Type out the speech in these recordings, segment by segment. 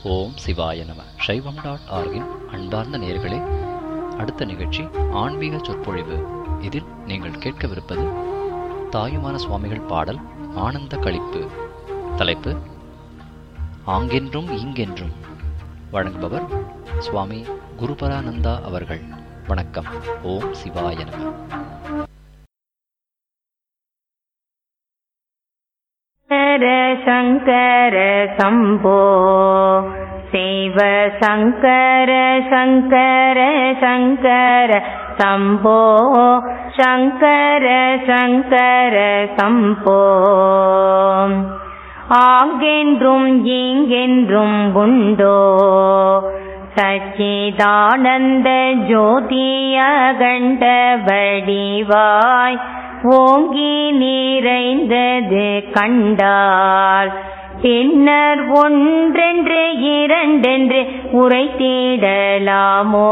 ஓம் சிவாய நம சைவம் டாட் ஆர்கின் அன்பார்ந்த நேயர்களே அடுத்த நிகழ்ச்சி ஆன்மீக சொற்பொழிவு இதில் நீங்கள் கேட்கவிருப்பது தாயுமான சுவாமிகள் பாடல் ஆனந்த களிப்பு தலைப்பு ஆங்கென்றும் இங்கென்றும் வழங்குபவர் சுவாமி குருபரானந்தா அவர்கள் வணக்கம் ஓம் சிவாய நம शङ्कर शङ्कर शम्भो शिव शङ्कर शङ्कर शङ्कर शम्भो शङ्कर शङ्कर शम्भो ஆங்கென்றும் இங்கென்றும் உண்டோ சச்சிதானந்த ஜோதியகண்ட வடிவாய் ஓங்கி நிறைந்தது கண்டால் பின்னர் ஒன்றென்று இரண்டென்று உரைத்திடலாமோ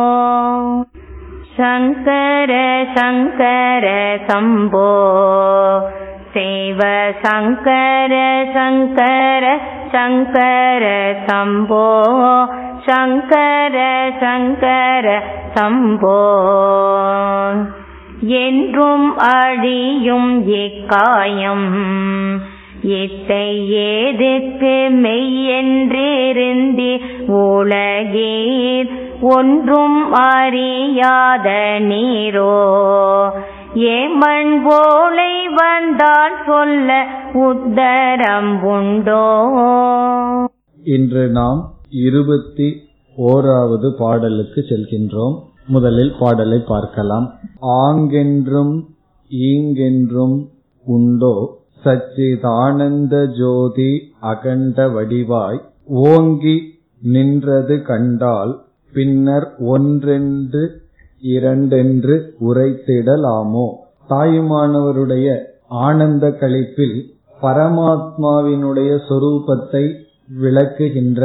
சங்கர சங்கர சம்போ சேவ சங்கர சங்கர சங்கர சம்போ சங்கர சங்கர சம்போ என்றும் அழியும் இக்காயம் இத்தை ஏதுக்கு மெய்யென்றிருந்தி உலகீர் ஒன்றும் அறியாத நீரோ ஏமண் போலை வந்தால் சொல்ல உத்தரம் உண்டோ இன்று நாம் இருபத்தி ஓராவது பாடலுக்கு செல்கின்றோம் முதலில் பாடலை பார்க்கலாம் ஆங்கென்றும் ஈங்கென்றும் உண்டோ சச்சிதானந்த ஜோதி அகண்ட வடிவாய் ஓங்கி நின்றது கண்டால் பின்னர் ஒன்றென்று இரண்டென்று உரைத்திடலாமோ தாயுமானவருடைய ஆனந்த கழிப்பில் பரமாத்மாவினுடைய சொரூபத்தை விளக்குகின்ற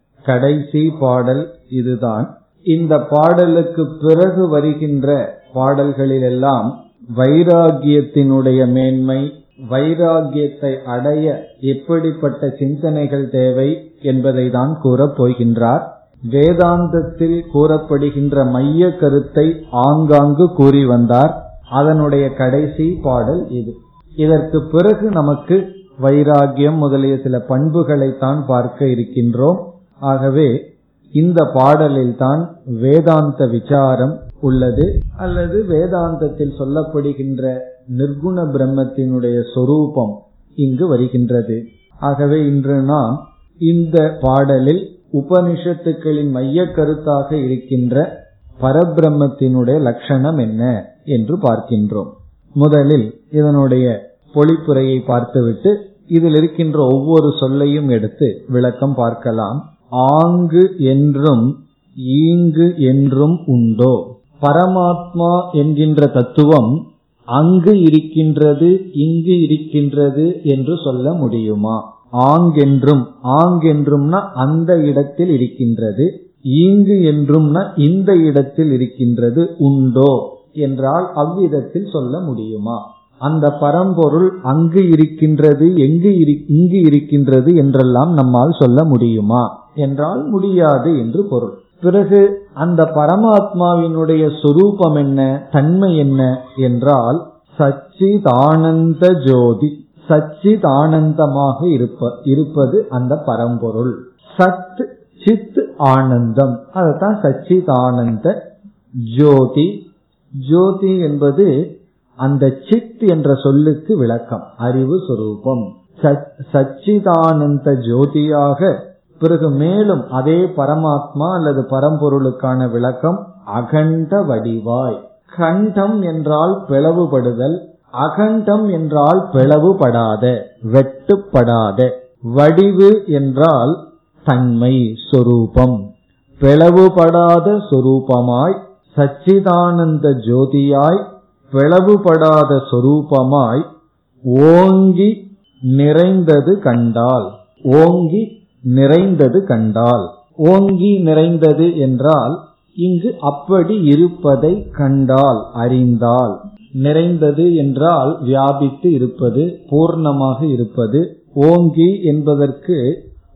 கடைசி பாடல் இதுதான் இந்த பாடலுக்கு பிறகு வருகின்ற பாடல்களிலெல்லாம் வைராகியத்தினுடைய மேன்மை வைராகியத்தை அடைய எப்படிப்பட்ட சிந்தனைகள் தேவை என்பதை தான் கூறப் போகின்றார் வேதாந்தத்தில் கூறப்படுகின்ற மைய கருத்தை ஆங்காங்கு கூறி வந்தார் அதனுடைய கடைசி பாடல் இது இதற்கு பிறகு நமக்கு வைராகியம் முதலிய சில பண்புகளைத்தான் பார்க்க இருக்கின்றோம் ஆகவே இந்த பாடலில் தான் வேதாந்த விசாரம் உள்ளது அல்லது வேதாந்தத்தில் சொல்லப்படுகின்ற நிர்குண பிரம்மத்தினுடைய சொரூபம் இங்கு வருகின்றது ஆகவே இன்று நாம் இந்த பாடலில் உபனிஷத்துக்களின் மைய கருத்தாக இருக்கின்ற பரபிரம்மத்தினுடைய லட்சணம் என்ன என்று பார்க்கின்றோம் முதலில் இதனுடைய பொழிப்புரையை பார்த்துவிட்டு இதில் இருக்கின்ற ஒவ்வொரு சொல்லையும் எடுத்து விளக்கம் பார்க்கலாம் ஆங்கு என்றும் ஈங்கு என்றும் உண்டோ பரமாத்மா என்கின்ற தத்துவம் அங்கு இருக்கின்றது இங்கு இருக்கின்றது என்று சொல்ல முடியுமா ஆங்கென்றும் ஆங்கென்றும்னா அந்த இடத்தில் இருக்கின்றது ஈங்கு என்றும்னா இந்த இடத்தில் இருக்கின்றது உண்டோ என்றால் அவ்விதத்தில் சொல்ல முடியுமா அந்த பரம்பொருள் அங்கு இருக்கின்றது எங்கு இங்கு இருக்கின்றது என்றெல்லாம் நம்மால் சொல்ல முடியுமா என்றால் முடியாது என்று பொருள் பிறகு அந்த பரமாத்மாவினுடைய சொரூபம் என்ன தன்மை என்ன என்றால் சச்சிதானந்த ஜோதி சச்சித் ஆனந்தமாக இருப்ப இருப்பது அந்த பரம்பொருள் சத் சித் ஆனந்தம் அதுதான் சச்சிதானந்த ஜோதி ஜோதி என்பது அந்த சித் என்ற சொல்லுக்கு விளக்கம் அறிவு சுரூபம் சச்சிதானந்த ஜோதியாக பிறகு மேலும் அதே பரமாத்மா அல்லது பரம்பொருளுக்கான விளக்கம் அகண்ட வடிவாய் கண்டம் என்றால் பிளவுபடுதல் அகண்டம் என்றால் பிளவுபடாத வெட்டுப்படாத வடிவு என்றால் தன்மை சொரூபம் பிளவுபடாத சொரூபமாய் சச்சிதானந்த ஜோதியாய் பிளவுபடாத சொரூபமாய் ஓங்கி நிறைந்தது கண்டால் ஓங்கி நிறைந்தது கண்டால் ஓங்கி நிறைந்தது என்றால் இங்கு அப்படி இருப்பதை கண்டால் அறிந்தால் நிறைந்தது என்றால் வியாபித்து இருப்பது பூர்ணமாக இருப்பது ஓங்கி என்பதற்கு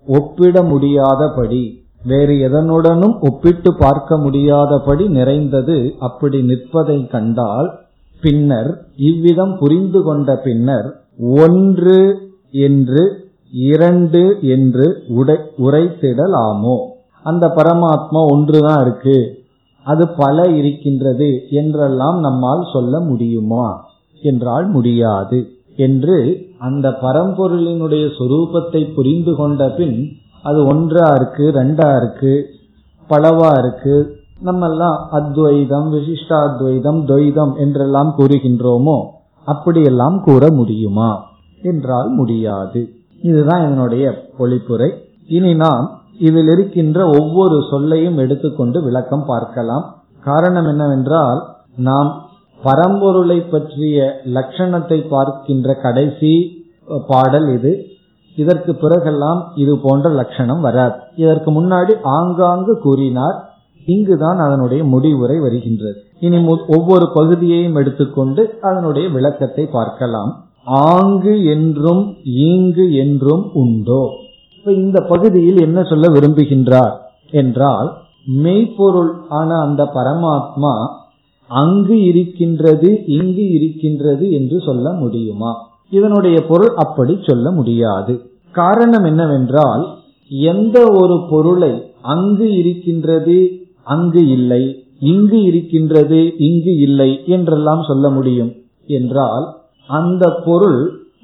ஒப்பிட முடியாதபடி வேறு எதனுடனும் ஒப்பிட்டு பார்க்க முடியாதபடி நிறைந்தது அப்படி நிற்பதை கண்டால் பின்னர் இவ்விதம் புரிந்து கொண்ட பின்னர் ஒன்று என்று இரண்டு என்று உடை உரைத்திடலாமோ அந்த பரமாத்மா ஒன்றுதான் இருக்கு அது பல இருக்கின்றது என்றெல்லாம் நம்மால் சொல்ல முடியுமா என்றால் முடியாது என்று அந்த பரம்பொருளினுடைய சொரூபத்தை புரிந்து கொண்ட பின் அது ஒன்றா இருக்கு ரெண்டா இருக்கு பலவா இருக்கு நம்மெல்லாம் அத்வைதம் விசிஷ்டாத்வைதம் துவைதம் என்றெல்லாம் கூறுகின்றோமோ அப்படியெல்லாம் கூற முடியுமா என்றால் முடியாது இதுதான் இதனுடைய பொழிப்புரை இனி நாம் இதில் இருக்கின்ற ஒவ்வொரு சொல்லையும் எடுத்துக்கொண்டு விளக்கம் பார்க்கலாம் காரணம் என்னவென்றால் நாம் பரம்பொருளை பற்றிய லட்சணத்தை பார்க்கின்ற கடைசி பாடல் இது இதற்கு பிறகெல்லாம் இது போன்ற லட்சணம் வராது இதற்கு முன்னாடி ஆங்காங்கு கூறினார் இங்குதான் அதனுடைய முடிவுரை வருகின்றது இனி ஒவ்வொரு பகுதியையும் எடுத்துக்கொண்டு அதனுடைய விளக்கத்தை பார்க்கலாம் ஆங்கு என்றும் ஈங்கு என்றும் உண்டோ இப்ப இந்த பகுதியில் என்ன சொல்ல விரும்புகின்றார் என்றால் மெய்ப்பொருள் ஆன அந்த பரமாத்மா அங்கு இருக்கின்றது இங்கு இருக்கின்றது என்று சொல்ல முடியுமா இதனுடைய பொருள் அப்படி சொல்ல முடியாது காரணம் என்னவென்றால் எந்த ஒரு பொருளை அங்கு இருக்கின்றது அங்கு இல்லை இங்கு இருக்கின்றது இங்கு இல்லை என்றெல்லாம் சொல்ல முடியும் என்றால் அந்த பொருள்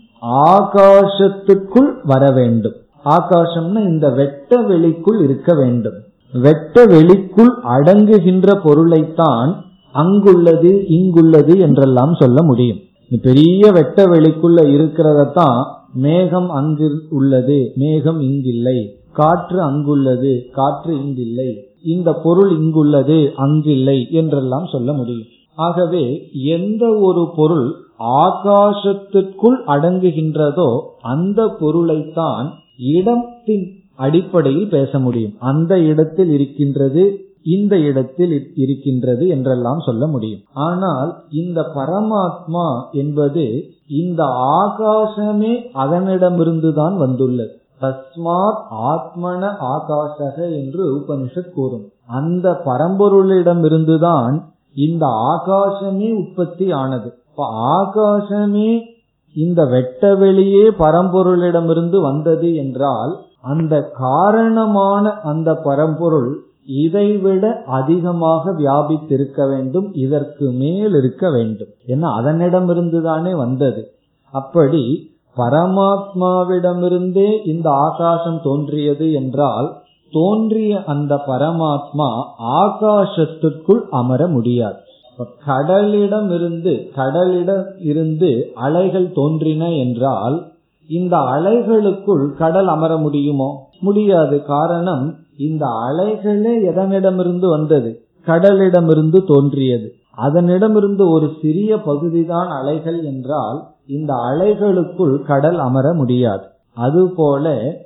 ஆகாசத்துக்குள் வர வேண்டும் ஆகாசம்னா இந்த வெட்ட வெளிக்குள் இருக்க வேண்டும் வெட்ட வெளிக்குள் அடங்குகின்ற பொருளைத்தான் அங்குள்ளது இங்குள்ளது என்றெல்லாம் சொல்ல முடியும் பெரிய வெட்ட வெளிக்குள்ள இருக்கிறதத்தான் மேகம் அங்கு உள்ளது மேகம் இங்கில்லை காற்று அங்குள்ளது காற்று இங்கில்லை இந்த பொருள் இங்குள்ளது அங்கில்லை என்றெல்லாம் சொல்ல முடியும் ஆகவே எந்த ஒரு பொருள் ஆகாசத்திற்குள் அடங்குகின்றதோ அந்த பொருளைத்தான் இடத்தின் அடிப்படையில் பேச முடியும் அந்த இடத்தில் இருக்கின்றது இந்த இடத்தில் இருக்கின்றது என்றெல்லாம் சொல்ல முடியும் ஆனால் இந்த பரமாத்மா என்பது இந்த ஆகாசமே அதனிடமிருந்துதான் வந்துள்ளது தஸ்மாத் ஆத்மன ஆகாசக என்று உபனிஷத் கூறும் அந்த பரம்பொருளிடமிருந்துதான் இந்த ஆகாசமே உற்பத்தி ஆனது இப்ப ஆகாசமே இந்த வெட்டவெளியே பரம்பொருளிடமிருந்து வந்தது என்றால் அந்த காரணமான அந்த பரம்பொருள் இதைவிட அதிகமாக வியாபித்திருக்க வேண்டும் இதற்கு மேல் இருக்க வேண்டும் ஏன்னா அதனிடமிருந்து தானே வந்தது அப்படி பரமாத்மாவிடமிருந்தே இந்த ஆகாசம் தோன்றியது என்றால் தோன்றிய அந்த பரமாத்மா ஆகாசத்திற்குள் அமர முடியாது கடலிடம் இருந்து கடலிடம் இருந்து அலைகள் தோன்றின என்றால் இந்த அலைகளுக்குள் கடல் அமர முடியுமோ முடியாது காரணம் இந்த அலைகளே எதனிடமிருந்து வந்தது கடலிடமிருந்து தோன்றியது அதனிடமிருந்து ஒரு சிறிய பகுதிதான் அலைகள் என்றால் இந்த அலைகளுக்குள் கடல் அமர முடியாது அதுபோல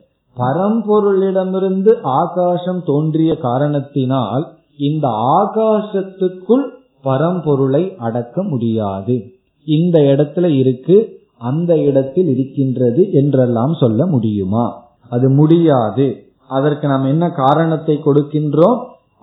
பரம்பொருளிடமிருந்து ஆகாசம் தோன்றிய காரணத்தினால் இந்த ஆகாசத்துக்குள் பரம்பொருளை அடக்க முடியாது இந்த இடத்துல இருக்கு அந்த இடத்தில் இருக்கின்றது என்றெல்லாம் சொல்ல முடியுமா அது முடியாது அதற்கு நாம் என்ன காரணத்தை கொடுக்கின்றோம்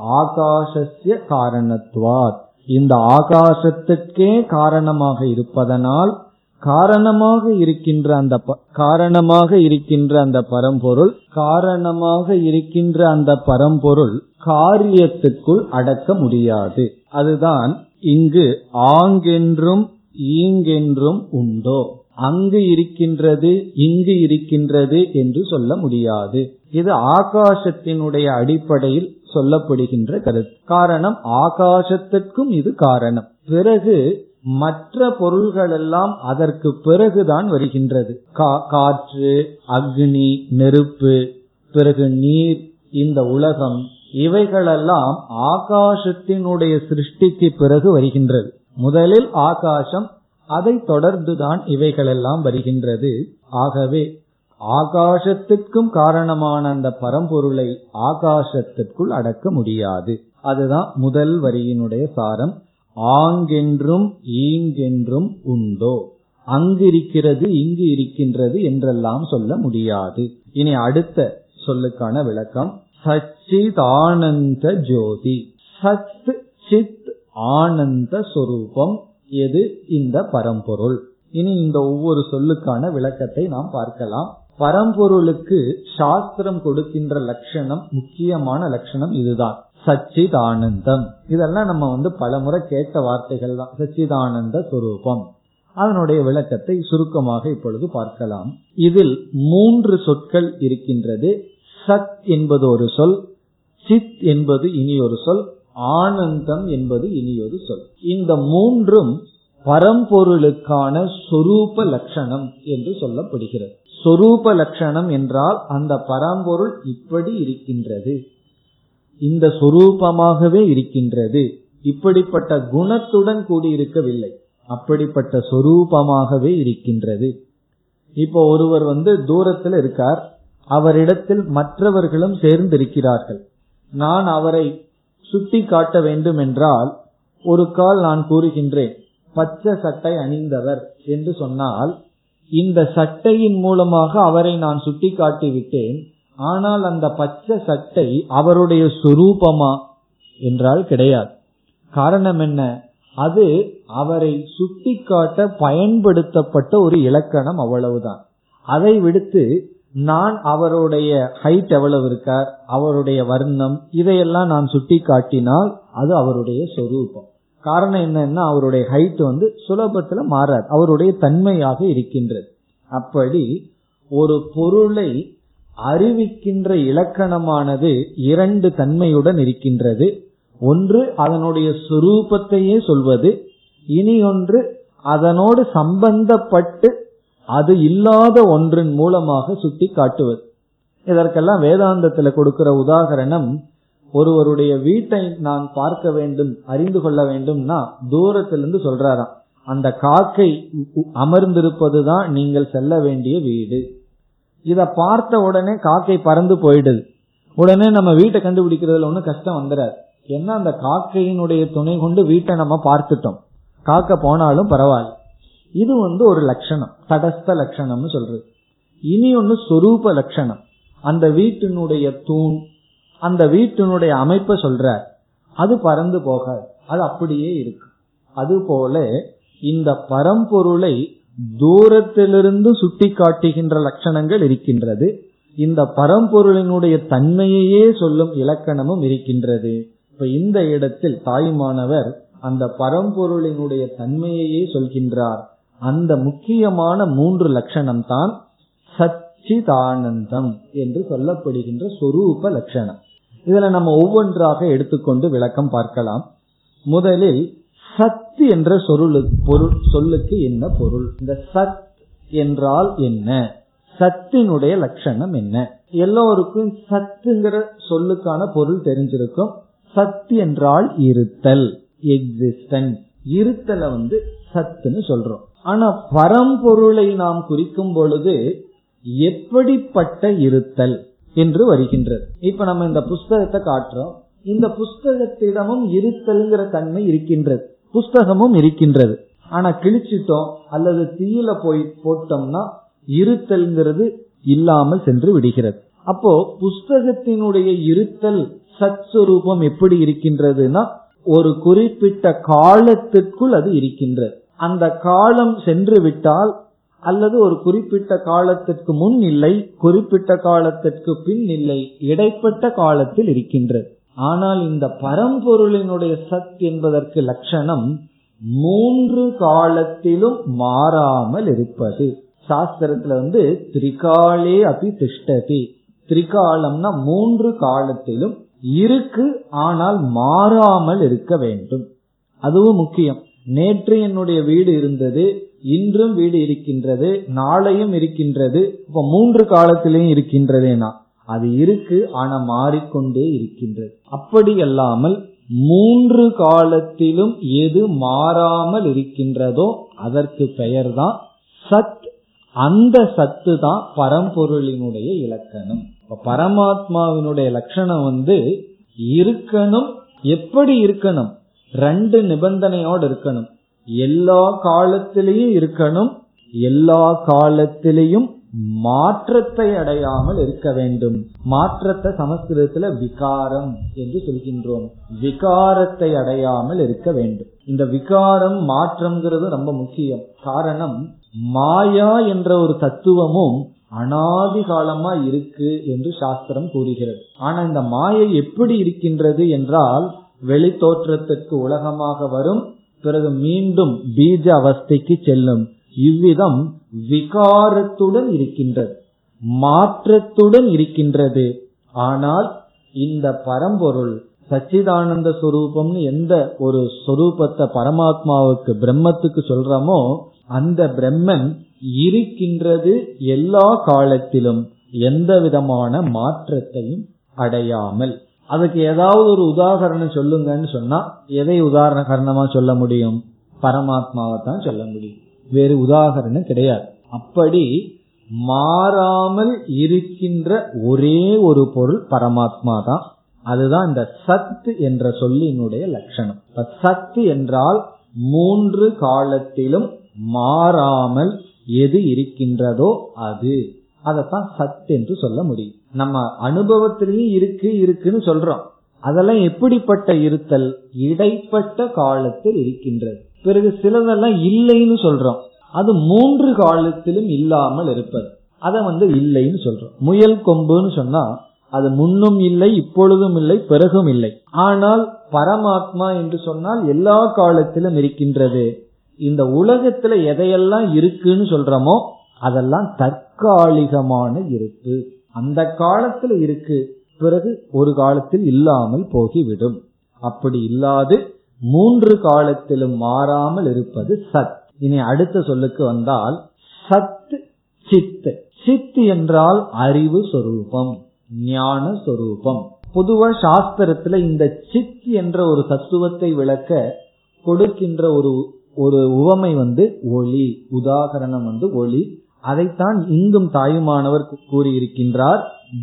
ஆகாசஸ்ய காரணத்துவாத் இந்த ஆகாசத்துக்கே காரணமாக இருப்பதனால் காரணமாக இருக்கின்ற அந்த காரணமாக இருக்கின்ற அந்த பரம்பொருள் காரணமாக இருக்கின்ற அந்த பரம்பொருள் காரியத்துக்குள் அடக்க முடியாது அதுதான் இங்கு ஆங்கென்றும் ஈங்கென்றும் உண்டோ அங்கு இருக்கின்றது இங்கு இருக்கின்றது என்று சொல்ல முடியாது இது ஆகாசத்தினுடைய அடிப்படையில் சொல்லப்படுகின்ற கருத்து காரணம் ஆகாசத்திற்கும் இது காரணம் பிறகு மற்ற பொருள்கள் எல்லாம் அதற்கு பிறகுதான் வருகின்றது காற்று அக்னி நெருப்பு பிறகு நீர் இந்த உலகம் இவைகளெல்லாம் ஆகாசத்தினுடைய சிருஷ்டிக்கு பிறகு வருகின்றது முதலில் ஆகாசம் அதை தொடர்ந்துதான் இவைகளெல்லாம் வருகின்றது ஆகவே ஆகாசத்திற்கும் காரணமான அந்த பரம்பொருளை ஆகாசத்திற்குள் அடக்க முடியாது அதுதான் முதல் வரியினுடைய சாரம் ஆங்கென்றும் ஈங்கென்றும் உண்டோ அங்கு இருக்கிறது இங்கு இருக்கின்றது என்றெல்லாம் சொல்ல முடியாது இனி அடுத்த சொல்லுக்கான விளக்கம் சச்சித் ஆனந்த ஜோதி சத் சித் ஆனந்த சொரூபம் எது இந்த பரம்பொருள் இனி இந்த ஒவ்வொரு சொல்லுக்கான விளக்கத்தை நாம் பார்க்கலாம் பரம்பொருளுக்கு சாஸ்திரம் கொடுக்கின்ற லட்சணம் முக்கியமான லட்சணம் இதுதான் சச்சிதானந்தம் இதெல்லாம் நம்ம வந்து பலமுறை கேட்ட வார்த்தைகள் தான் சச்சிதானந்த சுரூபம் அதனுடைய விளக்கத்தை சுருக்கமாக இப்பொழுது பார்க்கலாம் இதில் மூன்று சொற்கள் இருக்கின்றது சத் என்பது ஒரு சொல் சித் என்பது இனி ஒரு சொல் ஆனந்தம் என்பது இனி ஒரு சொல் இந்த மூன்றும் பரம்பொருளுக்கான சொரூப லட்சணம் என்று சொல்லப்படுகிறது சொரூப லட்சணம் என்றால் அந்த பரம்பொருள் இப்படி இருக்கின்றது இந்த சொரூபமாகவே இருக்கின்றது இப்படிப்பட்ட குணத்துடன் கூடியிருக்கவில்லை அப்படிப்பட்ட சொரூபமாகவே இருக்கின்றது இப்போ ஒருவர் வந்து தூரத்தில் இருக்கார் அவரிடத்தில் மற்றவர்களும் சேர்ந்திருக்கிறார்கள் நான் அவரை சுட்டி காட்ட வேண்டும் என்றால் ஒரு கால் நான் கூறுகின்றேன் பச்சை சட்டை அணிந்தவர் என்று சொன்னால் இந்த சட்டையின் மூலமாக அவரை நான் சுட்டி காட்டி விட்டேன் ஆனால் அந்த பச்சை சட்டை அவருடைய சுரூபமா என்றால் கிடையாது காரணம் என்ன அது அவரை சுட்டிக்காட்ட பயன்படுத்தப்பட்ட ஒரு இலக்கணம் அவ்வளவுதான் அதை விடுத்து நான் அவருடைய ஹைட் எவ்வளவு இருக்கார் அவருடைய வர்ணம் இதையெல்லாம் நான் சுட்டி காட்டினால் அது அவருடைய சொரூபம் காரணம் என்னன்னா அவருடைய ஹைட் வந்து சுலபத்துல மாறாது அவருடைய தன்மையாக இருக்கின்றது அப்படி ஒரு பொருளை அறிவிக்கின்ற இலக்கணமானது இரண்டு தன்மையுடன் இருக்கின்றது ஒன்று அதனுடைய சுரூபத்தையே சொல்வது இனி ஒன்று அதனோடு சம்பந்தப்பட்டு அது இல்லாத ஒன்றின் மூலமாக சுட்டி காட்டுவது இதற்கெல்லாம் வேதாந்தத்தில் கொடுக்கிற உதாகரணம் ஒருவருடைய வீட்டை நான் பார்க்க வேண்டும் அறிந்து கொள்ள வேண்டும்னா தூரத்திலிருந்து சொல்றாராம் அந்த காக்கை அமர்ந்திருப்பதுதான் நீங்கள் செல்ல வேண்டிய வீடு இத பார்த்த உடனே காக்கை பறந்து போயிடுது உடனே நம்ம வீட்டை கண்டுபிடிக்கிறதுல ஒன்றும் கஷ்டம் வந்துடாது ஏன்னா அந்த காக்கையினுடைய துணை கொண்டு வீட்டை நம்ம பார்த்துட்டோம் காக்க போனாலும் பரவாயில்ல இது வந்து ஒரு லட்சணம் தடஸ்த லட்சணம்னு சொல்றது இனி ஒன்னு சொரூப லட்சணம் அந்த வீட்டினுடைய தூண் அந்த வீட்டினுடைய அமைப்பை சொல்ற அது பறந்து போகாது அது அப்படியே இருக்கு அது போல இந்த பரம்பொருளை தூரத்திலிருந்து சுட்டி காட்டுகின்ற லட்சணங்கள் இருக்கின்றது இந்த பரம்பொருளினுடைய தன்மையையே சொல்லும் இலக்கணமும் இருக்கின்றது இப்ப இந்த இடத்தில் தாய்மானவர் அந்த பரம்பொருளினுடைய தன்மையையே சொல்கின்றார் அந்த முக்கியமான மூன்று லட்சணம் தான் சச்சிதானந்தம் என்று சொல்லப்படுகின்ற சொரூப லட்சணம் இதுல நம்ம ஒவ்வொன்றாக எடுத்துக்கொண்டு விளக்கம் பார்க்கலாம் முதலில் சத் என்ற சொருளு பொருள் சொல்லுக்கு என்ன பொருள் இந்த சத் என்றால் என்ன சத்தினுடைய லட்சணம் என்ன எல்லோருக்கும் சத்துங்கிற சொல்லுக்கான பொருள் தெரிஞ்சிருக்கும் சத் என்றால் இருத்தல் எக்ஸிஸ்டன்ஸ் இருத்தலை வந்து சத்துன்னு சொல்றோம் ஆனா பரம்பொருளை நாம் குறிக்கும் பொழுது எப்படிப்பட்ட இருத்தல் என்று வருகின்றது இப்ப நம்ம இந்த புஸ்தகத்தை காட்டுறோம் இந்த புஸ்தகத்திடமும் இருத்தல்ங்கிற தன்மை இருக்கின்றது புஸ்தகமும் இருக்கின்றது ஆனா கிழிச்சிட்டோம் அல்லது தீயில போய் போட்டோம்னா இருத்தல்ங்கிறது இல்லாமல் சென்று விடுகிறது அப்போ புஸ்தகத்தினுடைய இருத்தல் சத்ஸ்வரூபம் எப்படி இருக்கின்றதுன்னா ஒரு குறிப்பிட்ட காலத்திற்குள் அது இருக்கின்றது அந்த காலம் சென்று விட்டால் அல்லது ஒரு குறிப்பிட்ட காலத்திற்கு முன் இல்லை குறிப்பிட்ட காலத்திற்கு பின் இல்லை இடைப்பட்ட காலத்தில் இருக்கின்றது ஆனால் இந்த பரம்பொருளினுடைய சத் என்பதற்கு லட்சணம் மூன்று காலத்திலும் மாறாமல் இருப்பது சாஸ்திரத்துல வந்து திரிகாலே அபி திஷ்டதி திரிகாலம்னா மூன்று காலத்திலும் இருக்கு ஆனால் மாறாமல் இருக்க வேண்டும் அதுவும் முக்கியம் நேற்று என்னுடைய வீடு இருந்தது இன்றும் வீடு இருக்கின்றது நாளையும் இருக்கின்றது இப்ப மூன்று காலத்திலையும் இருக்கின்றதேனா அது இருக்கு ஆனா மாறிக்கொண்டே இருக்கின்றது அப்படி அல்லாமல் மூன்று காலத்திலும் எது மாறாமல் இருக்கின்றதோ அதற்கு பெயர்தான் சத் அந்த சத்து தான் பரம்பொருளினுடைய இலக்கணம் பரமாத்மாவினுடைய லட்சணம் வந்து இருக்கணும் எப்படி இருக்கணும் ரெண்டு நிபந்தனையோடு இருக்கணும் எல்லா காலத்திலையும் இருக்கணும் எல்லா காலத்திலையும் மாற்றத்தை அடையாமல் இருக்க வேண்டும் மாற்றத்தை சமஸ்கிருதத்துல விகாரம் என்று சொல்கின்றோம் விகாரத்தை அடையாமல் இருக்க வேண்டும் இந்த விகாரம் மாற்றம்ங்கிறது ரொம்ப முக்கியம் காரணம் மாயா என்ற ஒரு தத்துவமும் அனாதி காலமா இருக்கு என்று சாஸ்திரம் கூறுகிறது ஆனா இந்த மாயை எப்படி இருக்கின்றது என்றால் வெளி தோற்றத்திற்கு உலகமாக வரும் பிறகு மீண்டும் பீஜ அவஸ்தைக்கு செல்லும் இவ்விதம் விகாரத்துடன் இருக்கின்றது மாற்றத்துடன் இருக்கின்றது ஆனால் இந்த பரம்பொருள் சச்சிதானந்த சொரூபம்னு எந்த ஒரு சொரூபத்தை பரமாத்மாவுக்கு பிரம்மத்துக்கு சொல்றோமோ அந்த பிரம்மன் இருக்கின்றது எல்லா காலத்திலும் எந்த விதமான மாற்றத்தையும் அடையாமல் அதுக்கு ஏதாவது ஒரு உதாகரணம் சொல்லுங்கன்னு சொன்னா எதை உதாரண காரணமா சொல்ல முடியும் பரமாத்மாவை தான் சொல்ல முடியும் வேறு உதாகரணம் கிடையாது அப்படி மாறாமல் இருக்கின்ற ஒரே ஒரு பொருள் பரமாத்மா தான் அதுதான் இந்த சத் என்ற சொல்லினுடைய லட்சணம் சத்து என்றால் மூன்று காலத்திலும் மாறாமல் எது இருக்கின்றதோ அது அதத்தான் சத் என்று சொல்ல முடியும் நம்ம அனுபவத்திலையும் இருக்கு இருக்குன்னு சொல்றோம் அதெல்லாம் எப்படிப்பட்ட இருத்தல் இடைப்பட்ட காலத்தில் இருக்கின்றது பிறகு சிலதெல்லாம் இல்லைன்னு சொல்றோம் அது மூன்று காலத்திலும் இல்லாமல் இருப்பது அதை வந்து இல்லைன்னு சொல்றோம் முயல் கொம்புன்னு சொன்னா அது முன்னும் இல்லை இப்பொழுதும் இல்லை பிறகும் இல்லை ஆனால் பரமாத்மா என்று சொன்னால் எல்லா காலத்திலும் இருக்கின்றது இந்த உலகத்துல எதையெல்லாம் இருக்குன்னு சொல்றோமோ அதெல்லாம் தற்காலிகமான இருப்பு அந்த காலத்துல இருக்கு பிறகு ஒரு காலத்தில் இல்லாமல் போகிவிடும் அப்படி இல்லாது மூன்று காலத்திலும் மாறாமல் இருப்பது சத் இனி அடுத்த சொல்லுக்கு வந்தால் சத் சித் சித் என்றால் அறிவு சொரூபம் ஞான சொரூபம் பொதுவா சாஸ்திரத்துல இந்த சித் என்ற ஒரு தத்துவத்தை விளக்க கொடுக்கின்ற ஒரு ஒரு உவமை வந்து ஒளி உதாகரணம் வந்து ஒளி அதைத்தான் இங்கும் தாயுமானவர் கூறியிருக்கின்றார்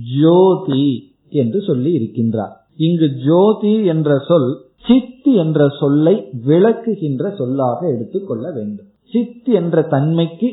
ஜோதி என்று சொல்லி இருக்கின்றார் இங்கு ஜோதி என்ற சொல் சித் என்ற சொல்லை விளக்குகின்ற சொல்லாக எடுத்துக்கொள்ள வேண்டும் சித் என்ற தன்மைக்கு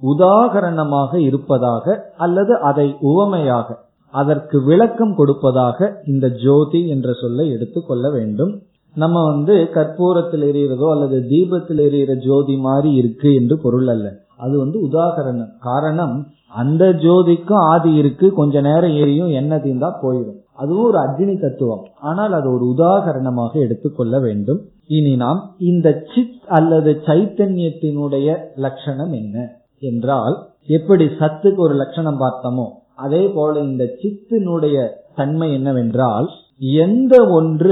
உதாகரணமாக இருப்பதாக அல்லது அதை உவமையாக அதற்கு விளக்கம் கொடுப்பதாக இந்த ஜோதி என்ற சொல்லை எடுத்துக்கொள்ள வேண்டும் நம்ம வந்து கற்பூரத்தில் எரியறதோ அல்லது தீபத்தில் எரியற ஜோதி மாதிரி இருக்கு என்று பொருள் அல்ல அது வந்து உதாகரணம் காரணம் அந்த ஜோதிக்கும் ஆதி இருக்கு கொஞ்ச நேரம் எரியும் எண்ணெய் தீந்தா போயிடும் அதுவும் ஒரு அக்னி தத்துவம் ஆனால் அது ஒரு உதாகரணமாக எடுத்துக்கொள்ள வேண்டும் இனி நாம் இந்த சித் அல்லது சைத்தன்யத்தினுடைய லட்சணம் என்ன என்றால் எப்படி சத்துக்கு ஒரு லட்சணம் பார்த்தோமோ அதே போல இந்த சித்தினுடைய தன்மை என்னவென்றால் எந்த ஒன்று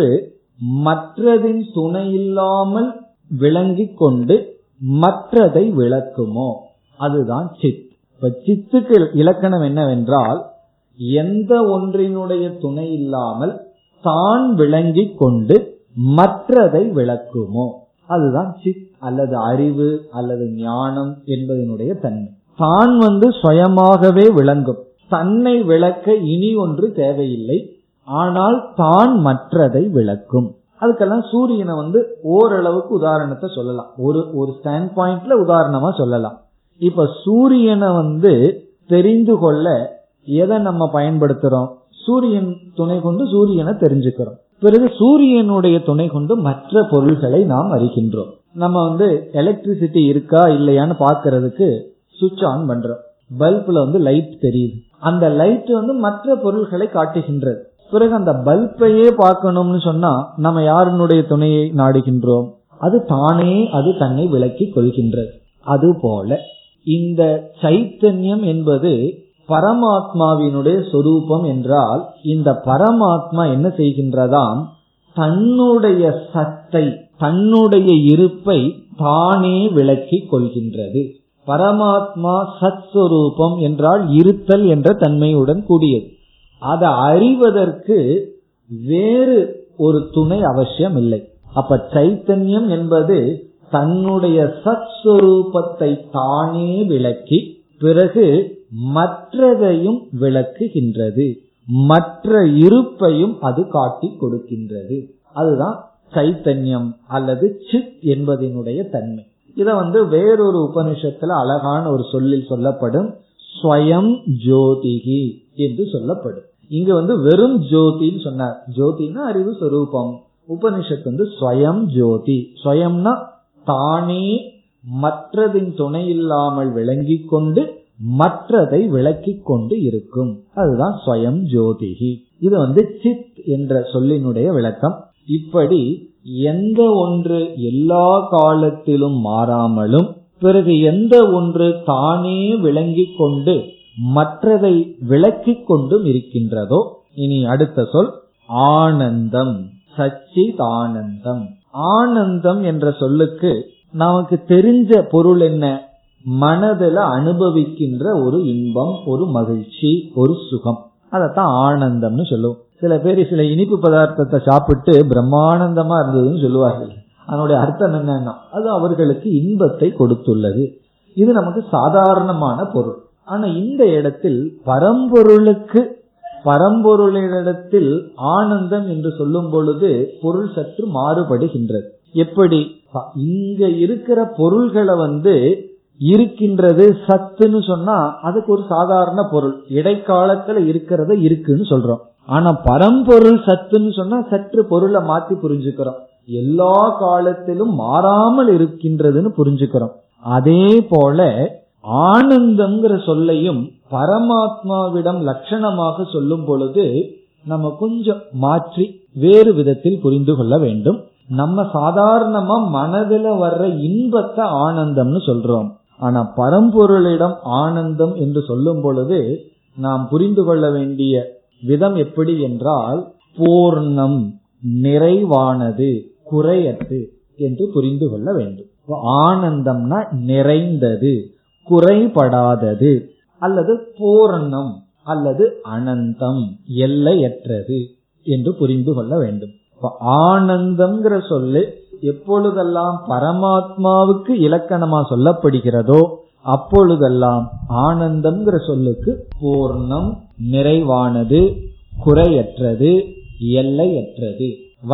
மற்றதின் துணையில்லாமல் விளங்கிக் கொண்டு மற்றதை விளக்குமோ அதுதான் சித் இப்ப சித்துக்கு இலக்கணம் என்னவென்றால் எந்த ஒன்றினுடைய துணை இல்லாமல் தான் விளங்கிக் கொண்டு மற்றதை விளக்குமோ அதுதான் சித் அல்லது அறிவு அல்லது ஞானம் என்பதனுடைய தன்மை தான் வந்து சுயமாகவே விளங்கும் தன்னை விளக்க இனி ஒன்று தேவையில்லை ஆனால் தான் மற்றதை விளக்கும் அதுக்கெல்லாம் சூரியனை வந்து ஓரளவுக்கு உதாரணத்தை சொல்லலாம் ஒரு ஒரு ஸ்டாண்ட் பாயிண்ட்ல உதாரணமா சொல்லலாம் இப்ப சூரியனை வந்து தெரிந்து கொள்ள எதை நம்ம பயன்படுத்துறோம் சூரியன் துணை கொண்டு சூரியனை தெரிஞ்சுக்கிறோம் பிறகு சூரியனுடைய துணை கொண்டு மற்ற பொருள்களை நாம் அறிகின்றோம் நம்ம வந்து எலக்ட்ரிசிட்டி இருக்கா இல்லையான்னு பாக்குறதுக்கு சுவிட்ச் ஆன் பண்றோம் பல்புல வந்து லைட் தெரியுது அந்த லைட் வந்து மற்ற பொருள்களை காட்டுகின்றது பிறகு அந்த பல்பையே பார்க்கணும்னு சொன்னா நம்ம யாருனுடைய துணையை நாடுகின்றோம் அது தானே அது தன்னை விளக்கி கொள்கின்றது அதுபோல இந்த சைத்தன்யம் என்பது பரமாத்மாவினுடைய சொரூபம் என்றால் இந்த பரமாத்மா என்ன செய்கின்றதாம் தன்னுடைய சத்தை தன்னுடைய இருப்பை தானே விளக்கி கொள்கின்றது பரமாத்மா சத் சொரூபம் என்றால் இருத்தல் என்ற தன்மையுடன் கூடியது அதை அறிவதற்கு வேறு ஒரு துணை அவசியம் இல்லை அப்ப சைத்தன்யம் என்பது தன்னுடைய சத் சொரூபத்தை தானே விளக்கி பிறகு மற்றதையும் விளக்குகின்றது மற்ற இருப்பையும் அது காட்டி கொடுக்கின்றது அதுதான் சைத்தன்யம் அல்லது சித் என்பதனுடைய தன்மை இத வந்து வேறொரு உபனிஷத்துல அழகான ஒரு சொல்லில் சொல்லப்படும் ஸ்வயம் ஜோதிகி என்று சொல்லப்படும் இங்க வந்து வெறும் ஜோதின்னு சொன்னார் ஜோதினா அறிவு சொரூபம் உபனிஷத்து வந்து ஸ்வயம் ஜோதி ஸ்வயம்னா தானே மற்றதின் துணை இல்லாமல் விளங்கிக் கொண்டு மற்றதை விளக்கிக் கொண்டு இருக்கும் அதுதான் ஸ்வயம் ஜோதிகி இது வந்து சித் என்ற சொல்லினுடைய விளக்கம் இப்படி எந்த ஒன்று எல்லா காலத்திலும் மாறாமலும் பிறகு எந்த ஒன்று தானே விளங்கிக் கொண்டு மற்றதை விளக்கிக் கொண்டும் இருக்கின்றதோ இனி அடுத்த சொல் ஆனந்தம் சச்சித் ஆனந்தம் ஆனந்தம் என்ற சொல்லுக்கு நமக்கு தெரிஞ்ச பொருள் என்ன மனதில் அனுபவிக்கின்ற ஒரு இன்பம் ஒரு மகிழ்ச்சி ஒரு சுகம் அதத்தான் ஆனந்தம்னு சொல்லுவோம் சில பேர் சில இனிப்பு பதார்த்தத்தை சாப்பிட்டு பிரம்மானந்தமா இருந்ததுன்னு சொல்லுவார்கள் அதனுடைய அர்த்தம் என்னன்னா அது அவர்களுக்கு இன்பத்தை கொடுத்துள்ளது இது நமக்கு சாதாரணமான பொருள் ஆனா இந்த இடத்தில் பரம்பொருளுக்கு பரம்பொருளிடத்தில் ஆனந்தம் என்று சொல்லும் பொழுது பொருள் சற்று மாறுபடுகின்றது எப்படி இங்க இருக்கிற பொருள்களை வந்து இருக்கின்றது சத்துன்னு சொன்னா அதுக்கு ஒரு சாதாரண பொருள் இடைக்காலத்துல இருக்கிறத இருக்குன்னு சொல்றோம் ஆனா பரம்பொருள் சத்துன்னு சொன்னா சற்று பொருளை மாத்தி புரிஞ்சுக்கிறோம் எல்லா காலத்திலும் மாறாமல் இருக்கின்றதுன்னு புரிஞ்சுக்கிறோம் அதே போல ஆனந்தம்ங்கிற சொல்லையும் பரமாத்மாவிடம் லட்சணமாக சொல்லும் பொழுது நம்ம கொஞ்சம் மாற்றி வேறு விதத்தில் புரிந்து கொள்ள வேண்டும் நம்ம சாதாரணமா மனதுல வர்ற இன்பத்தை ஆனந்தம்னு சொல்றோம் ஆனா பரம்பொருளிடம் ஆனந்தம் என்று சொல்லும் பொழுது நாம் புரிந்து கொள்ள வேண்டிய விதம் எப்படி என்றால் பூர்ணம் நிறைவானது குறையற்று என்று புரிந்து கொள்ள வேண்டும் ஆனந்தம்னா நிறைந்தது குறைபடாதது அல்லது பூர்ணம் அல்லது அனந்தம் எல்லையற்றது என்று புரிந்து கொள்ள வேண்டும் ஆனந்தம்ங்கிற சொல்லு எப்பொழுதெல்லாம் பரமாத்மாவுக்கு இலக்கணமா சொல்லப்படுகிறதோ அப்பொழுதெல்லாம் ஆனந்தம்ங்கிற சொல்லுக்கு பூர்ணம் நிறைவானது குறையற்றது எல்லையற்றது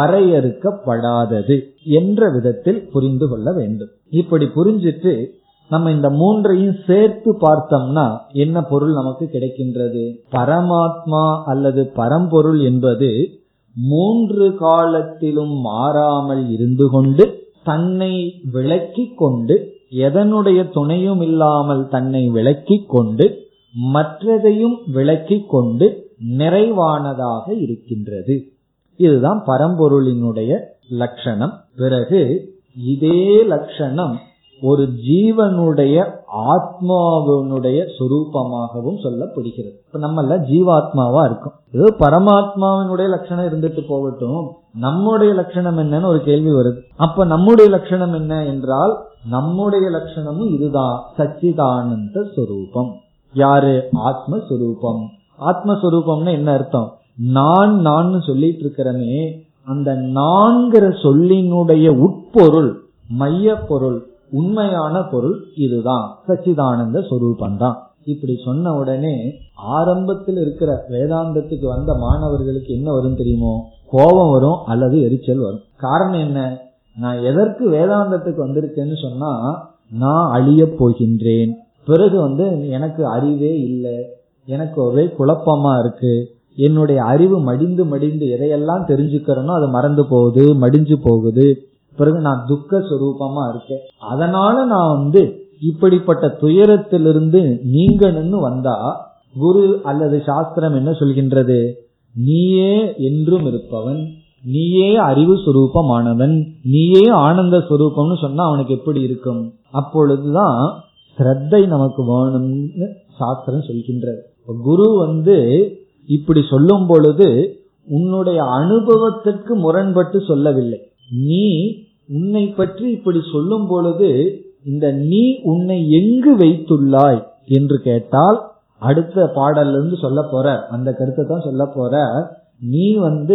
வரையறுக்கப்படாதது என்ற விதத்தில் புரிந்து கொள்ள வேண்டும் இப்படி புரிஞ்சிட்டு நம்ம இந்த மூன்றையும் சேர்த்து பார்த்தோம்னா என்ன பொருள் நமக்கு கிடைக்கின்றது பரமாத்மா அல்லது பரம்பொருள் என்பது மூன்று காலத்திலும் மாறாமல் இருந்து கொண்டு தன்னை விளக்கிக் கொண்டு எதனுடைய துணையும் இல்லாமல் தன்னை விளக்கிக் கொண்டு மற்றதையும் விளக்கிக் கொண்டு நிறைவானதாக இருக்கின்றது இதுதான் பரம்பொருளினுடைய லட்சணம் பிறகு இதே லட்சணம் ஒரு ஜீவனுடைய ஆத்மாவினுடைய சுரூபமாகவும் சொல்லப்படுகிறது இப்ப நம்ம ஜீவாத்மாவா இருக்கும் இது பரமாத்மாவினுடைய லட்சணம் இருந்துட்டு போகட்டும் நம்முடைய லட்சணம் என்னன்னு ஒரு கேள்வி வருது அப்ப நம்முடைய லட்சணம் என்ன என்றால் நம்முடைய லட்சணமும் இதுதான் சச்சிதானந்த சுரூபம் யாரு ஆத்மஸ்வரூபம் ஆத்மஸ்வரூபம்னு என்ன அர்த்தம் நான் நான் சொல்லிட்டு இருக்கிறனே அந்த நான்கிற சொல்லினுடைய உட்பொருள் மைய பொருள் உண்மையான பொருள் இதுதான் சச்சிதானந்த சொரூபம் தான் இப்படி சொன்ன உடனே ஆரம்பத்தில் இருக்கிற வேதாந்தத்துக்கு வந்த மாணவர்களுக்கு என்ன வரும் தெரியுமோ கோபம் வரும் அல்லது எரிச்சல் வரும் காரணம் என்ன நான் எதற்கு வேதாந்தத்துக்கு வந்திருக்கேன்னு சொன்னா நான் அழிய போகின்றேன் பிறகு வந்து எனக்கு அறிவே இல்லை எனக்கு ஒரே குழப்பமா இருக்கு என்னுடைய அறிவு மடிந்து மடிந்து எதையெல்லாம் தெரிஞ்சுக்கிறேனோ அது மறந்து போகுது மடிஞ்சு போகுது பிறகு நான் துக்க சுரூபமா இருக்கேன் அதனால நான் வந்து இப்படிப்பட்ட துயரத்திலிருந்து நீங்கணும்னு வந்தா குரு அல்லது சாஸ்திரம் என்ன சொல்கின்றது நீயே என்றும் இருப்பவன் நீயே அறிவு சுரூபமானவன் நீயே ஆனந்த சுரூபம்னு சொன்னா அவனுக்கு எப்படி இருக்கும் அப்பொழுதுதான் ஸ்ரத்தை நமக்கு வேணும்னு சாஸ்திரம் சொல்கின்றது குரு வந்து இப்படி சொல்லும் பொழுது உன்னுடைய அனுபவத்திற்கு முரண்பட்டு சொல்லவில்லை நீ உன்னை பற்றி இப்படி சொல்லும் பொழுது இந்த நீ உன்னை எங்கு வைத்துள்ளாய் என்று கேட்டால் அடுத்த பாடல்ல இருந்து சொல்ல போற அந்த கருத்தை தான் சொல்ல போற நீ வந்து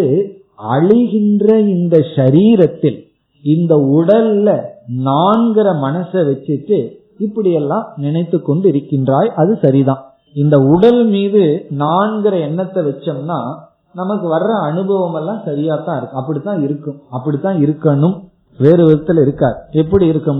அழிகின்ற இந்த சரீரத்தில் இந்த உடல்ல நான்கிற மனசை வச்சுட்டு இப்படி எல்லாம் நினைத்து கொண்டு இருக்கின்றாய் அது சரிதான் இந்த உடல் மீது நான்கிற எண்ணத்தை வச்சோம்னா நமக்கு வர்ற அனுபவம் எல்லாம் சரியா தான் இருக்கு அப்படித்தான் இருக்கும் அப்படித்தான் இருக்கணும் வேறு விதத்துல இருக்காது எப்படி இருக்கும்னா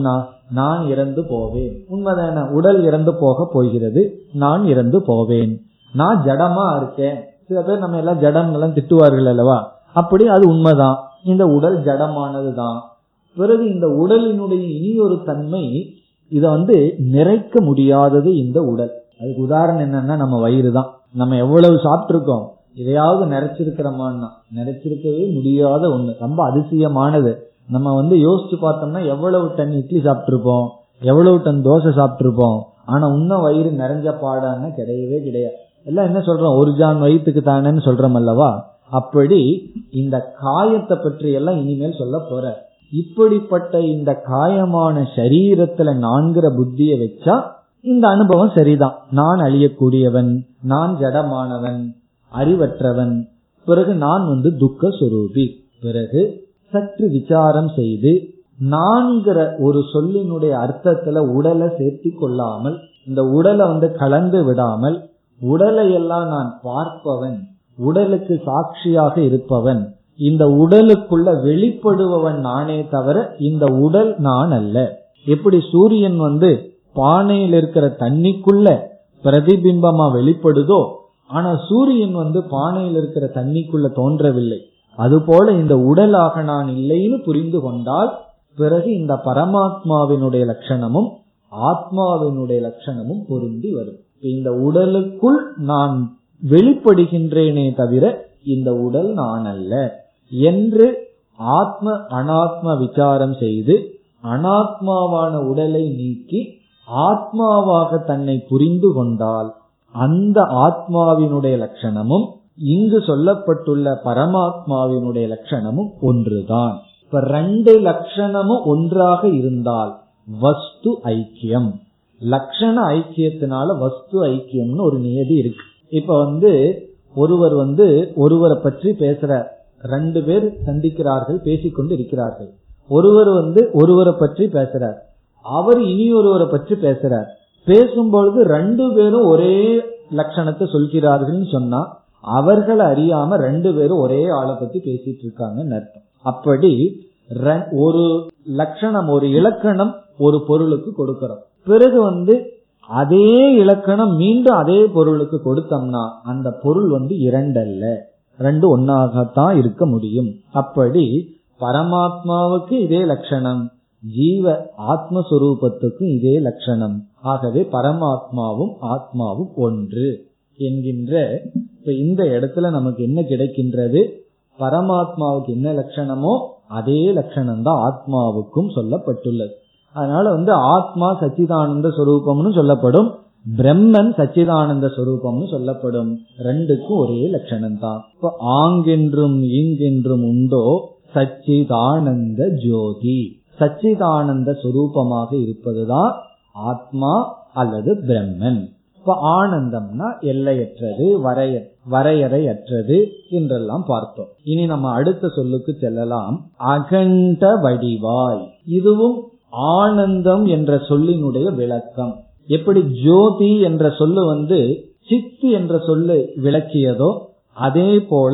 நான் இறந்து போவேன் உண்மைதான உடல் இறந்து போக போகிறது நான் இறந்து போவேன் நான் ஜடமா இருக்கேன் சில பேர் நம்ம எல்லாம் ஜடம் எல்லாம் திட்டுவார்கள் அல்லவா அப்படி அது உண்மைதான் இந்த உடல் ஜடமானதுதான் பிறகு இந்த உடலினுடைய இனி ஒரு தன்மை இத வந்து நிறைக்க முடியாதது இந்த உடல் அதுக்கு உதாரணம் என்னன்னா நம்ம வயிறு தான் நம்ம எவ்வளவு சாப்பிட்டிருக்கோம் இதையாவது நிறைச்சிருக்கிறோமான்னா நிறைச்சிருக்கவே முடியாத ஒண்ணு ரொம்ப அதிசயமானது நம்ம வந்து யோசிச்சு பார்த்தோம்னா எவ்வளவு டன் இட்லி சாப்பிட்டிருப்போம் எவ்வளவு டன் தோசை சாப்பிட்டிருப்போம் ஆனா இன்னும் வயிறு நிறைஞ்ச பாடான்னு கிடையவே கிடையாது எல்லாம் என்ன சொல்றோம் ஒரு ஜான் வயிற்றுக்கு தானேன்னு சொல்றோம் அல்லவா அப்படி இந்த காயத்தை பற்றி எல்லாம் இனிமேல் சொல்ல போற இப்படிப்பட்ட இந்த காயமான சரீரத்துல நான்கிற புத்திய வச்சா இந்த அனுபவம் சரிதான் நான் அழியக்கூடியவன் நான் ஜடமானவன் அறிவற்றவன் பிறகு நான் வந்து துக்க சுரூபி பிறகு சற்று விசாரம் செய்து நான்கிற ஒரு சொல்லினுடைய அர்த்தத்துல உடலை சேர்த்தி கொள்ளாமல் இந்த உடலை வந்து கலந்து விடாமல் உடலை எல்லாம் நான் பார்ப்பவன் உடலுக்கு சாட்சியாக இருப்பவன் இந்த உடலுக்குள்ள வெளிப்படுபவன் நானே தவிர இந்த உடல் நான் அல்ல எப்படி சூரியன் வந்து பானையில் இருக்கிற தண்ணிக்குள்ள பிரதிபிம்பமா வெளிப்படுதோ ஆனா சூரியன் வந்து பானையில் இருக்கிற தண்ணிக்குள்ள தோன்றவில்லை அதுபோல இந்த உடலாக நான் இல்லைன்னு புரிந்து கொண்டால் பிறகு இந்த பரமாத்மாவினுடைய லட்சணமும் ஆத்மாவினுடைய லட்சணமும் பொருந்தி வரும் இந்த உடலுக்குள் நான் வெளிப்படுகின்றேனே தவிர இந்த உடல் நான் அல்ல என்று ஆத்ம அனாத்ம விசாரம் செய்து அனாத்மாவான உடலை நீக்கி ஆத்மாவாக தன்னை புரிந்து கொண்டால் அந்த ஆத்மாவினுடைய லட்சணமும் இங்கு சொல்லப்பட்டுள்ள பரமாத்மாவினுடைய லட்சணமும் ஒன்றுதான் இப்ப ரெண்டு லட்சணமும் ஒன்றாக இருந்தால் வஸ்து ஐக்கியம் லட்சண ஐக்கியத்தினால வஸ்து ஐக்கியம்னு ஒரு நியதி இருக்கு இப்ப வந்து ஒருவர் வந்து ஒருவரை பற்றி பேசுறார் ரெண்டு பேர் சந்திக்கிறார்கள் பேசிக்கொண்டு இருக்கிறார்கள் ஒருவர் வந்து ஒருவரை பற்றி பேசுறார் அவர் இனி ஒருவரை பற்றி பேசுறார் பேசும்பொழுது ரெண்டு பேரும் ஒரே லட்சணத்தை சொல்கிறார்கள் சொன்னா அவர்கள் அறியாம ரெண்டு பேரும் ஒரே ஆளை பத்தி பேசிட்டு இருக்காங்கன்னு அர்த்தம் அப்படி ஒரு லட்சணம் ஒரு இலக்கணம் ஒரு பொருளுக்கு கொடுக்கிறோம் பிறகு வந்து அதே இலக்கணம் மீண்டும் அதே பொருளுக்கு கொடுத்தோம்னா அந்த பொருள் வந்து இரண்டல்ல ரெண்டு ஒன்னாகத்தான் இருக்க முடியும் அப்படி பரமாத்மாவுக்கு இதே லட்சணம் ஜீவ ஆத்மஸ்வரூபத்துக்கும் இதே லட்சணம் ஆகவே பரமாத்மாவும் ஆத்மாவும் ஒன்று என்கின்ற இப்ப இந்த இடத்துல நமக்கு என்ன கிடைக்கின்றது பரமாத்மாவுக்கு என்ன லட்சணமோ அதே லட்சணம் தான் ஆத்மாவுக்கும் சொல்லப்பட்டுள்ளது அதனால வந்து ஆத்மா சச்சிதானந்த சொரூபம்னு சொல்லப்படும் பிரம்மன் சச்சிதானந்த சொரூபம்னு சொல்லப்படும் ரெண்டுக்கும் ஒரே லட்சணம் தான் இப்ப ஆங்கென்றும் இங்கென்றும் உண்டோ சச்சிதானந்த ஜோதி சச்சிதானந்த சொரூபமாக இருப்பதுதான் ஆத்மா அல்லது பிரம்மன் இப்ப ஆனந்தம்னா எல்லையற்றது வரைய வரையறையற்றது என்றெல்லாம் பார்த்தோம் இனி நம்ம அடுத்த சொல்லுக்கு செல்லலாம் அகண்ட வடிவாய் இதுவும் ஆனந்தம் என்ற சொல்லினுடைய விளக்கம் எப்படி ஜோதி என்ற சொல்லு வந்து சித்து என்ற சொல்லு விளக்கியதோ அதே போல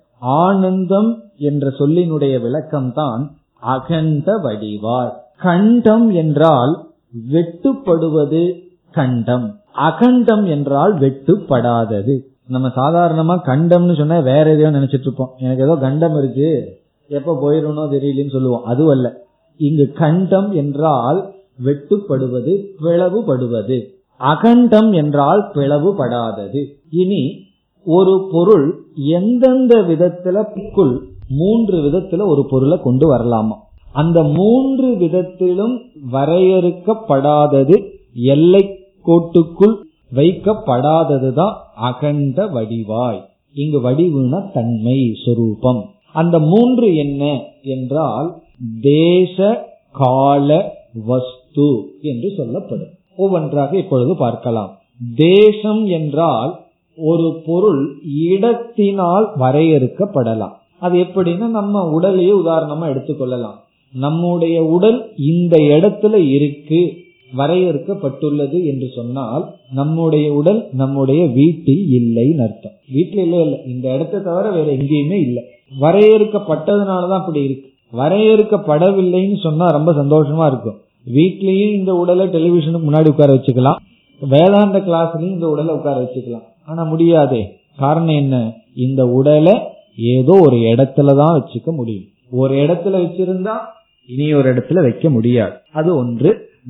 ஆனந்தம் என்ற சொல்லினுடைய விளக்கம் தான் அகண்ட வடிவாய் கண்டம் என்றால் வெட்டுப்படுவது கண்டம் அகண்டம் என்றால் வெட்டுப்படாதது நம்ம சாதாரணமா கண்டம்னு சொன்னா வேற எதையோ நினைச்சிட்டு இருப்போம் எனக்கு ஏதோ கண்டம் இருக்கு எப்ப போயிடணும் தெரியலன்னு சொல்லுவோம் அதுவல்ல இங்கு கண்டம் என்றால் வெட்டுப்படுவது பிளவுபடுவது அகண்டம் என்றால் பிளவுபடாதது இனி ஒரு பொருள் எந்தெந்த விதத்துல மூன்று விதத்துல ஒரு பொருளை கொண்டு வரலாமா அந்த மூன்று விதத்திலும் வரையறுக்கப்படாதது எல்லை கோட்டுக்குள் வைக்கப்படாததுதான் அகண்ட வடிவாய் இங்கு வடிவுன தன்மை சொரூபம் அந்த மூன்று என்ன என்றால் தேச கால வஸ்து என்று சொல்லப்படும் ஒவ்வொன்றாக இப்பொழுது பார்க்கலாம் தேசம் என்றால் ஒரு பொருள் இடத்தினால் வரையறுக்கப்படலாம் அது எப்படின்னா நம்ம உடலையே உதாரணமா எடுத்துக்கொள்ளலாம் நம்முடைய உடல் இந்த இடத்துல இருக்கு வரையறுக்கப்பட்டுள்ளது என்று சொன்னால் நம்முடைய உடல் நம்முடைய வீட்டில் இல்லைன்னு அர்த்தம் வீட்டில் இல்லை இல்லை இந்த இடத்தை தவிர வேற எங்கேயுமே இல்லை வரையறுக்கப்பட்டதுனாலதான் அப்படி இருக்கு வரையறுக்கப்படவில்லைன்னு சொன்னா ரொம்ப சந்தோஷமா இருக்கும் வீட்லயும் இந்த உடலை டெலிவிஷனுக்கு முன்னாடி உட்கார வச்சுக்கலாம் வேதாந்த கிளாஸ்லயும் இந்த உடலை உட்கார வச்சுக்கலாம் ஆனா முடியாதே காரணம் என்ன இந்த உடலை ஏதோ ஒரு இடத்துல தான் வச்சுக்க முடியும் ஒரு இடத்துல வச்சிருந்தா இனி ஒரு இடத்துல வைக்க முடியாது அது ஒன்று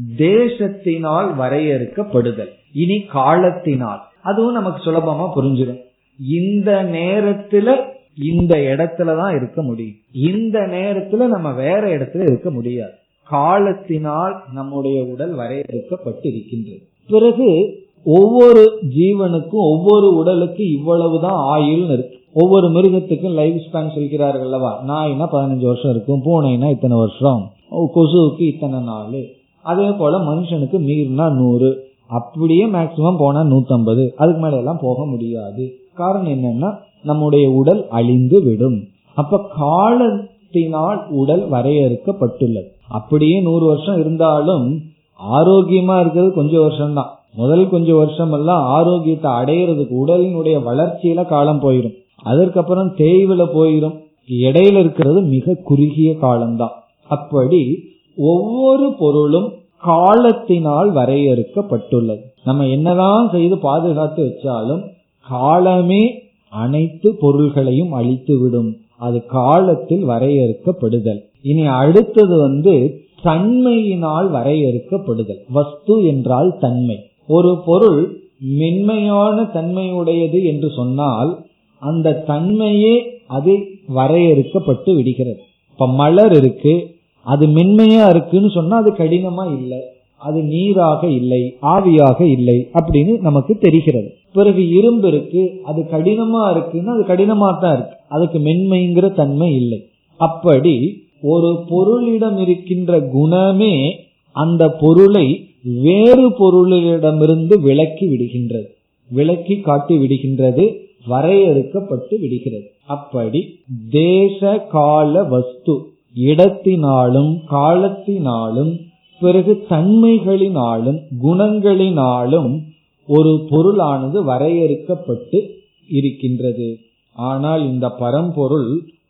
தேசத்தினால் வரையறுக்கப்படுதல் இனி காலத்தினால் அதுவும் நமக்கு சுலபமா புரிஞ்சிடும் இந்த நேரத்துல இந்த இடத்துல தான் இருக்க முடியும் இந்த நேரத்துல நம்ம வேற இடத்துல இருக்க முடியாது காலத்தினால் நம்முடைய உடல் வரையறுக்கப்பட்டு இருக்கின்றது பிறகு ஒவ்வொரு ஜீவனுக்கும் ஒவ்வொரு உடலுக்கு இவ்வளவுதான் ஆயுள்னு இருக்கு ஒவ்வொரு மிருகத்துக்கும் லைஃப் ஸ்பேன் சொல்கிறார்கள் அல்லவா நாய்னா பதினஞ்சு வருஷம் இருக்கும் பூனைனா இத்தனை வருஷம் கொசுவுக்கு இத்தனை நாள் அதே போல மனுஷனுக்கு மீறினா நூறு அப்படியே மேக்சிமம் போனா நூத்தம்பது அதுக்கு மேல எல்லாம் போக முடியாது காரணம் என்னன்னா நம்முடைய உடல் அழிந்து விடும் அப்ப காலத்தினால் உடல் வரையறுக்கப்பட்டுள்ளது அப்படியே நூறு வருஷம் இருந்தாலும் ஆரோக்கியமா இருக்கிறது கொஞ்சம் வருஷம் தான் முதல் கொஞ்சம் வருஷம் எல்லாம் ஆரோக்கியத்தை அடையிறதுக்கு உடலினுடைய வளர்ச்சியில காலம் போயிடும் அதற்கப்புறம் தேய்வுல போயிடும் இடையில இருக்கிறது மிக குறுகிய காலம்தான் அப்படி ஒவ்வொரு பொருளும் காலத்தினால் வரையறுக்கப்பட்டுள்ளது நம்ம என்னதான் செய்து பாதுகாத்து வச்சாலும் காலமே அனைத்து பொருள்களையும் அழித்து விடும் அது காலத்தில் வரையறுக்கப்படுதல் இனி அடுத்தது வந்து தன்மையினால் வரையறுக்கப்படுதல் வஸ்து என்றால் தன்மை ஒரு பொருள் மென்மையான தன்மையுடையது என்று சொன்னால் அந்த தன்மையே அது வரையறுக்கப்பட்டு விடுகிறது இப்ப மலர் இருக்கு அது மென்மையா இருக்குன்னு சொன்னா அது கடினமா இல்லை அது நீராக இல்லை ஆவியாக இல்லை அப்படின்னு நமக்கு தெரிகிறது பிறகு இரும்பு இருக்கு அது கடினமா இருக்குன்னா அது கடினமா தான் இருக்கு அதுக்கு மென்மைங்கிற தன்மை இல்லை அப்படி ஒரு பொருளிடம் இருக்கின்ற குணமே அந்த பொருளை வேறு பொருளிடமிருந்து விலக்கி விடுகின்றது விலக்கி காட்டி விடுகின்றது வரையறுக்கப்பட்டு விடுகிறது அப்படி தேச கால வஸ்து இடத்தினாலும் காலத்தினாலும் பிறகு தன்மைகளினாலும் குணங்களினாலும் ஒரு பொருளானது வரையறுக்கப்பட்டு இருக்கின்றது ஆனால் இந்த பரம்பொருள்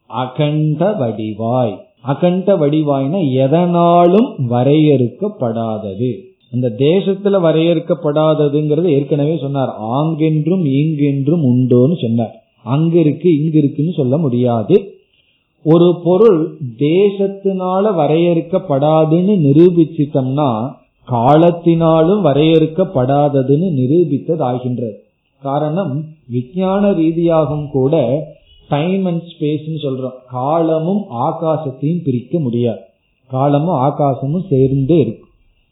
அகண்ட வடிவாய் அகண்ட வடிவாய்னா எதனாலும் வரையறுக்கப்படாதது அந்த தேசத்துல வரையறுக்கப்படாததுங்கிறது ஏற்கனவே சொன்னார் ஆங்கென்றும் ஈங்கென்றும் உண்டோன்னு சொன்னார் அங்க இருக்கு இங்க இருக்குன்னு சொல்ல முடியாது ஒரு பொருள் தேசத்தினால வரையறுக்கப்படாதுன்னு நிரூபிச்சிட்டோம்னா காலத்தினாலும் வரையறுக்கப்படாததுன்னு நிரூபித்தது ஆகின்றது காரணம் விஞ்ஞான ரீதியாகவும் கூட டைம் அண்ட் ஸ்பேஸ் சொல்றோம் காலமும் ஆகாசத்தையும் பிரிக்க முடியாது காலமும் ஆகாசமும் சேர்ந்தே இருக்கும்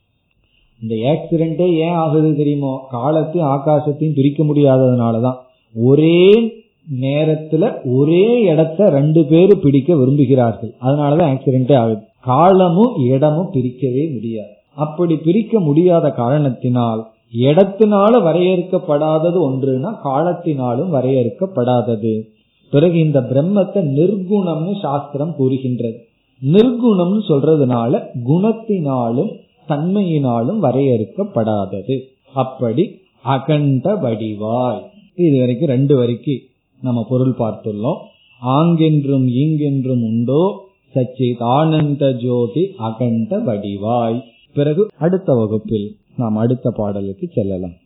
இந்த ஆக்சிடென்டே ஏன் ஆகுது தெரியுமோ காலத்தையும் ஆகாசத்தையும் பிரிக்க முடியாததுனாலதான் ஒரே நேரத்துல ஒரே இடத்த ரெண்டு பேரும் பிடிக்க விரும்புகிறார்கள் அதனாலதான் ஆக்சிடென்டே ஆகுது காலமும் இடமும் பிரிக்கவே முடியாது அப்படி பிரிக்க முடியாத காரணத்தினால் இடத்தினால வரையறுக்கப்படாதது ஒன்றுனா காலத்தினாலும் வரையறுக்கப்படாதது பிறகு இந்த பிரம்மத்தை நிர்குணம்னு சாஸ்திரம் கூறுகின்றது நிர்குணம்னு சொல்றதுனால குணத்தினாலும் தன்மையினாலும் வரையறுக்கப்படாதது அப்படி அகண்ட வடிவாய் இது வரைக்கும் ரெண்டு வரைக்கும் நம்ம பொருள் பார்த்துள்ளோம் ஆங்கென்றும் ஈங்கென்றும் உண்டோ சச்சித் ஆனந்த ஜோதி அகண்ட வடிவாய் பிறகு அடுத்த வகுப்பில் நாம் அடுத்த பாடலுக்கு செல்லலாம்